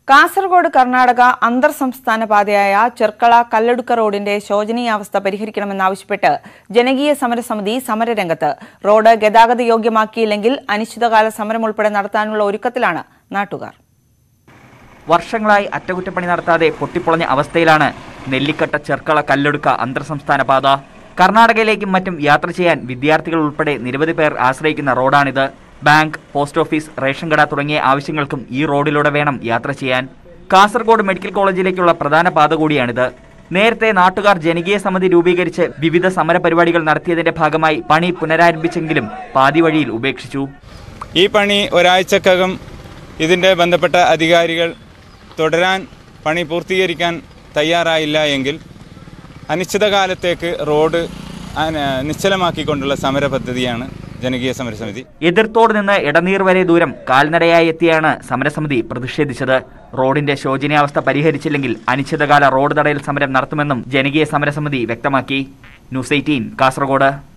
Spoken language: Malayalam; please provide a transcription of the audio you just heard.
കാസർഗോഡ് കർണാടക അന്തർ സംസ്ഥാന പാതയായ ചെർക്കള കല്ലടുക്ക റോഡിന്റെ ശോചനീയാവസ്ഥ പരിഹരിക്കണമെന്നാവശ്യപ്പെട്ട് ജനകീയ സമരസമിതി സമരരംഗത്ത് റോഡ് ഗതാഗത യോഗ്യമാക്കിയില്ലെങ്കിൽ അനിശ്ചിതകാല സമരം ഉൾപ്പെടെ നടത്താനുള്ള ഒരുക്കത്തിലാണ് നാട്ടുകാർ വർഷങ്ങളായി അറ്റകുറ്റപ്പണി നടത്താതെ പൊട്ടിപ്പൊളഞ്ഞ അവസ്ഥയിലാണ് നെല്ലിക്കട്ട ചെർക്കള കല്ലൊടുക്ക അന്തർ സംസ്ഥാന പാത കർണാടകയിലേക്കും മറ്റും യാത്ര ചെയ്യാൻ വിദ്യാർത്ഥികൾ ഉൾപ്പെടെ നിരവധി പേർ ആശ്രയിക്കുന്ന റോഡാണിത് ബാങ്ക് പോസ്റ്റ് ഓഫീസ് റേഷൻ കട തുടങ്ങിയ ആവശ്യങ്ങൾക്കും ഈ റോഡിലൂടെ വേണം യാത്ര ചെയ്യാൻ കാസർഗോഡ് മെഡിക്കൽ കോളേജിലേക്കുള്ള പ്രധാന പാത കൂടിയാണിത് നേരത്തെ നാട്ടുകാർ ജനകീയ സമിതി രൂപീകരിച്ച് വിവിധ സമരപരിപാടികൾ നടത്തിയതിന്റെ ഭാഗമായി പണി പുനരാരംഭിച്ചെങ്കിലും പാതി വഴിയിൽ ഉപേക്ഷിച്ചു ഈ പണി ഒരാഴ്ചക്കകം ഇതിൻ്റെ ബന്ധപ്പെട്ട അധികാരികൾ തുടരാൻ പണി പൂർത്തീകരിക്കാൻ തയ്യാറായില്ല എങ്കിൽ അനിശ്ചിതകാലത്തേക്ക് റോഡ് അന- നിശ്ചലമാക്കിക്കൊണ്ടുള്ള സമര പദ്ധതിയാണ് ജനകീയ സമരസമിതി എതിർത്തോട് നിന്ന് ഇടനീർ വരെ ദൂരം കാൽനടയായി എത്തിയാണ് സമരസമിതി പ്രതിഷേധിച്ചത് റോഡിന്റെ ശോചനീയാവസ്ഥ പരിഹരിച്ചില്ലെങ്കിൽ അനിശ്ചിതകാല റോഡ് തടയൽ സമരം നടത്തുമെന്നും ജനകീയ സമരസമിതി വ്യക്തമാക്കി ന്യൂസ് എയ്റ്റീൻ കാസർഗോഡ്